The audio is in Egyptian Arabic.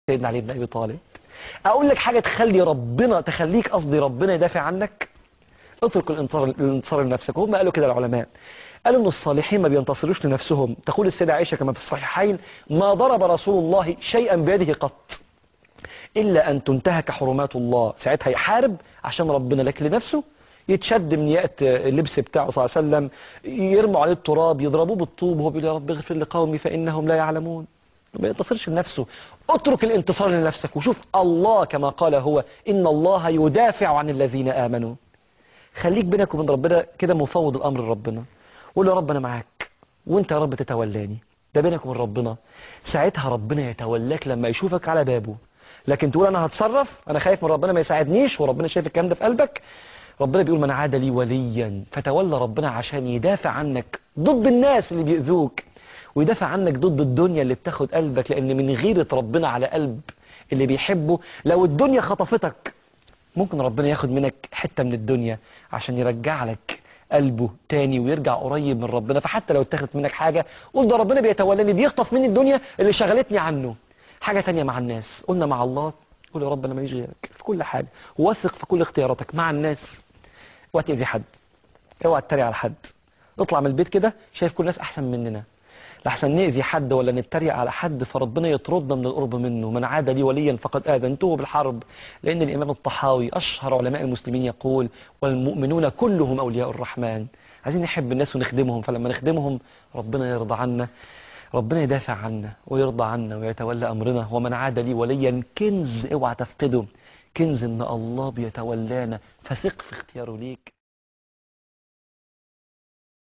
سيدنا علي بن ابي طالب اقول لك حاجه تخلي ربنا تخليك قصدي ربنا يدافع عنك اترك الانتصار الانتصار لنفسك وهم قالوا كده العلماء قالوا ان الصالحين ما بينتصروش لنفسهم تقول السيده عائشه كما في الصحيحين ما ضرب رسول الله شيئا بيده قط الا ان تنتهك حرمات الله ساعتها يحارب عشان ربنا لكن لنفسه يتشد من يأت اللبس بتاعه صلى الله عليه وسلم يرموا عليه التراب يضربوه بالطوب وهو بيقول يا رب اغفر لقومي فإنهم لا يعلمون ما ينتصرش لنفسه اترك الانتصار لنفسك وشوف الله كما قال هو إن الله يدافع عن الذين آمنوا خليك بينك وبين ربنا كده مفوض الأمر لربنا قول له يا رب أنا معاك وانت يا رب تتولاني ده بينك وبين ربنا ساعتها ربنا يتولاك لما يشوفك على بابه لكن تقول أنا هتصرف أنا خايف من ربنا ما يساعدنيش وربنا شايف الكلام ده في قلبك ربنا بيقول من عاد لي وليا فتولى ربنا عشان يدافع عنك ضد الناس اللي بيؤذوك ويدافع عنك ضد الدنيا اللي بتاخد قلبك لأن من غيرة ربنا على قلب اللي بيحبه لو الدنيا خطفتك ممكن ربنا ياخد منك حتة من الدنيا عشان يرجع لك قلبه تاني ويرجع قريب من ربنا فحتى لو اتاخدت منك حاجة قول ده ربنا بيتولاني بيخطف مني الدنيا اللي شغلتني عنه حاجة تانية مع الناس قلنا مع الله قول يا رب انا ماليش غيرك في كل حاجة وثق في كل اختياراتك مع الناس اوعى تأذي حد اوعى تتريق على حد اطلع من البيت كده شايف كل الناس احسن مننا لحسن نأذي حد ولا نتريق على حد فربنا يطردنا من القرب منه من عاد لي وليا فقد آذنته بالحرب لأن الإمام الطحاوي أشهر علماء المسلمين يقول والمؤمنون كلهم أولياء الرحمن عايزين نحب الناس ونخدمهم فلما نخدمهم ربنا يرضى عنا ربنا يدافع عنا ويرضى عنا ويتولى أمرنا ومن عاد لي وليا كنز اوعى تفقده كنز ان الله بيتولانا فثق في اختياره ليك